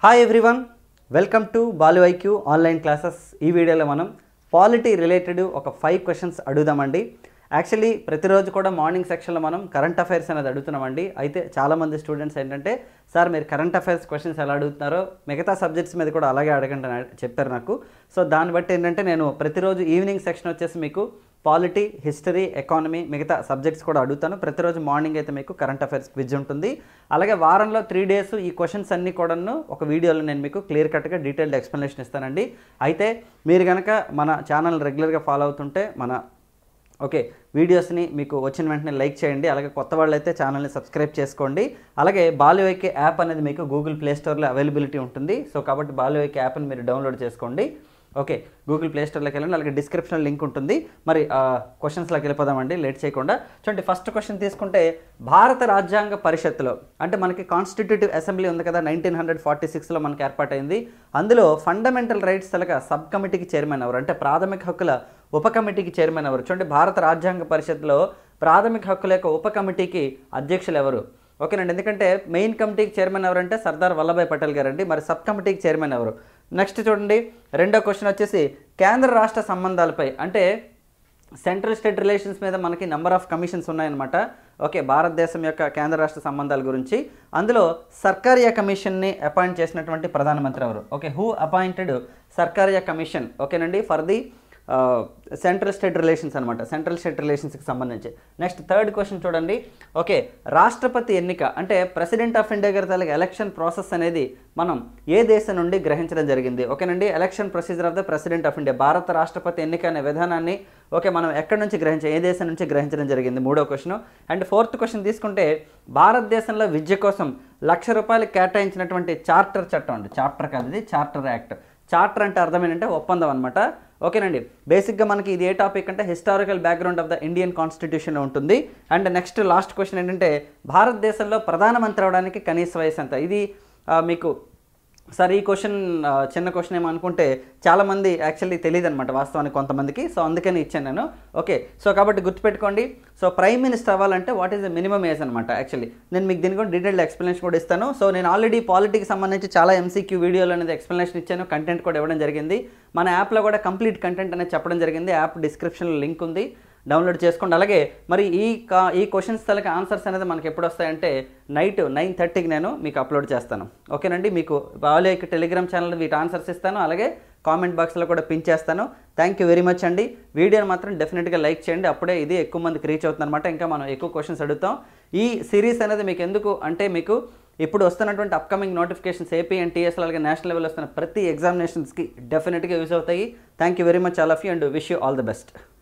hi everyone welcome to Balu IQ online classes ఈ వీడియోలో మనం పాలిటీ రిలేటెడ్ ఒక ఫైవ్ క్వశ్చన్స్ అడుగుదామండి యాక్చువల్లీ ప్రతిరోజు కూడా మార్నింగ్ సెక్షన్లో మనం కరెంట్ అఫైర్స్ అనేది అడుగుతున్నామండి అయితే చాలామంది స్టూడెంట్స్ ఏంటంటే సార్ మీరు కరెంట్ అఫైర్స్ క్వశ్చన్స్ ఎలా అడుగుతున్నారో మిగతా సబ్జెక్ట్స్ మీద కూడా అలాగే అడగండి అని చెప్పారు నాకు సో దాన్ని బట్టి ఏంటంటే నేను ప్రతిరోజు ఈవినింగ్ సెక్షన్ వచ్చేసి మీకు పాలిటీ హిస్టరీ ఎకానమీ మిగతా సబ్జెక్ట్స్ కూడా అడుగుతాను ప్రతిరోజు మార్నింగ్ అయితే మీకు కరెంట్ అఫైర్స్ క్విజ్ ఉంటుంది అలాగే వారంలో త్రీ డేస్ ఈ క్వశ్చన్స్ అన్నీ కూడాను ఒక వీడియోలో నేను మీకు క్లియర్ కట్గా డీటెయిల్డ్ ఎక్స్ప్లెనేషన్ ఇస్తానండి అయితే మీరు కనుక మన ఛానల్ రెగ్యులర్గా ఫాలో అవుతుంటే మన ఓకే వీడియోస్ని మీకు వచ్చిన వెంటనే లైక్ చేయండి అలాగే కొత్త వాళ్ళు అయితే ఛానల్ని సబ్స్క్రైబ్ చేసుకోండి అలాగే బాలువైకే యాప్ అనేది మీకు గూగుల్ ప్లే స్టోర్లో అవైలబిలిటీ ఉంటుంది సో కాబట్టి బాలువైకే యాప్ని మీరు డౌన్లోడ్ చేసుకోండి ఓకే గూగుల్ ప్లే స్టోర్లోకి వెళ్ళండి అలాగే డిస్క్రిప్షన్ లింక్ ఉంటుంది మరి క్వశ్చన్స్లోకి వెళ్ళిపోదామండి లేట్ చేయకుండా చూడండి ఫస్ట్ క్వశ్చన్ తీసుకుంటే భారత రాజ్యాంగ పరిషత్తులో అంటే మనకి కాన్స్టిట్యూటివ్ అసెంబ్లీ ఉంది కదా నైన్టీన్ హండ్రెడ్ ఫార్టీ సిక్స్లో మనకి ఏర్పాటైంది అందులో ఫండమెంటల్ రైట్స్ తలక సబ్ కమిటీకి చైర్మన్ ఎవరు అంటే ప్రాథమిక హక్కుల ఉప కమిటీకి చైర్మన్ ఎవరు చూడండి భారత రాజ్యాంగ పరిషత్లో ప్రాథమిక హక్కుల యొక్క ఉప కమిటీకి అధ్యక్షులు ఎవరు ఓకేనండి ఎందుకంటే మెయిన్ కమిటీకి చైర్మన్ ఎవరంటే సర్దార్ వల్లభాయ్ పటేల్ గారండి మరి సబ్ కమిటీకి చైర్మన్ ఎవరు నెక్స్ట్ చూడండి రెండో క్వశ్చన్ వచ్చేసి కేంద్ర రాష్ట్ర సంబంధాలపై అంటే సెంట్రల్ స్టేట్ రిలేషన్స్ మీద మనకి నెంబర్ ఆఫ్ కమిషన్స్ ఉన్నాయన్నమాట ఓకే భారతదేశం యొక్క కేంద్ర రాష్ట్ర సంబంధాల గురించి అందులో సర్కారియా కమిషన్ని అపాయింట్ చేసినటువంటి ప్రధానమంత్రి ఎవరు okay who appointed Sarkaria commission ఓకేనండి for the central state relations అనమాట సెంట్రల్ స్టేట్ రిలేషన్స్కి సంబంధించి నెక్స్ట్ థర్డ్ క్వశ్చన్ చూడండి ఓకే రాష్ట్రపతి ఎన్నిక అంటే ప్రెసిడెంట్ ఆఫ్ ఇండియా గారి తాలూకు ఎలక్షన్ ప్రాసెస్ అనేది మనం ఏ దేశం నుండి గ్రహించడం జరిగింది ఓకేనండి election procedure of the president of India భారత రాష్ట్రపతి ఎన్నిక అనే విధానాన్ని ఓకే మనం ఎక్కడి నుంచి గ్రహించాం ఏ దేశం నుంచి గ్రహించడం జరిగింది మూడో క్వశ్చన్ అండ్ ఫోర్త్ క్వశ్చన్ తీసుకుంటే భారతదేశంలో విద్య కోసం లక్ష రూపాయలు కేటాయించినటువంటి చార్టర్ చట్టం అండి చార్టర్ కాదు ఇది చార్టర్ యాక్ట్ చార్టర్ అంటే అర్థం ఏంటంటే ఒప్పందం అనమాట ఓకేనండి బేసిక్గా మనకి ఇది ఏ టాపిక్ అంటే historical background of the Indian constitution ఉంటుంది అండ్ నెక్స్ట్ లాస్ట్ క్వశ్చన్ ఏంటంటే భారతదేశంలో ప్రధానమంత్రి అవడానికి కనీస వయసు ఎంత ఇది ఆ, మీకు సార్ ఈ క్వశ్చన్ ఆ, చిన్న క్వశ్చన్ ఏమో అనుకుంటే చాలామంది యాక్చువల్లీ తెలియదు అనమాట వాస్తవానికి కొంతమందికి సో అందుకని ఇచ్చాను నేను ఓకే సో కాబట్టి గుర్తుపెట్టుకోండి సో ప్రైమ్ మినిస్టర్ అవ్వాలంటే what is the minimum age అనమాట యాక్చువల్లీ నేను మీకు దీని కూడా డీటెయిల్డ్ ఎక్స్ప్లెనేషన్ కూడా ఇస్తాను సో నేను ఆల్రెడీ పాలిటిక్స్ సంబంధించి చాలా ఎంసీక్యూ వీడియోలు అనేది ఎక్స్ప్లెనేషన్ ఇచ్చాను కంటెంట్ కూడా ఇవ్వడం జరిగింది మన యాప్లో కూడా కంప్లీట్ కంటెంట్ అనేది చెప్పడం జరిగింది యాప్ డిస్క్రిప్షన్లో లింక్ ఉంది డౌన్లోడ్ చేసుకోండి అలాగే మరి ఈ కా ఈ క్వశ్చన్స్ తలకి ఆన్సర్స్ అనేది మనకి ఎప్పుడు వస్తాయంటే నైట్ నైన్ థర్టీకి నేను మీకు అప్లోడ్ చేస్తాను ఓకేనండి మీకు బాగా టెలిగ్రామ్ ఛానల్ వీటి ఆన్సర్స్ ఇస్తాను అలాగే కామెంట్ బాక్స్లో కూడా పిన్ చేస్తాను థ్యాంక్ యూ వెరీ మచ్ అండి వీడియోని మాత్రం డెఫినెట్గా లైక్ చేయండి అప్పుడే ఇది ఎక్కువ మందికి రీచ్ అవుతుంది అనమాట ఇంకా మనం ఎక్కువ క్వశ్చన్స్ అడుగుతాం ఈ సిరీస్ అనేది మీకు ఎందుకు అంటే మీకు ఇప్పుడు వస్తున్నటువంటి upcoming notifications AP and TSL అలాగే నేషనల్ లెవెల్ వస్తున్న ప్రతి ఎగ్జామినేషన్స్కి డెఫినెట్గా యూజ్ అవుతాయి thank you very much all of you and wish you all the best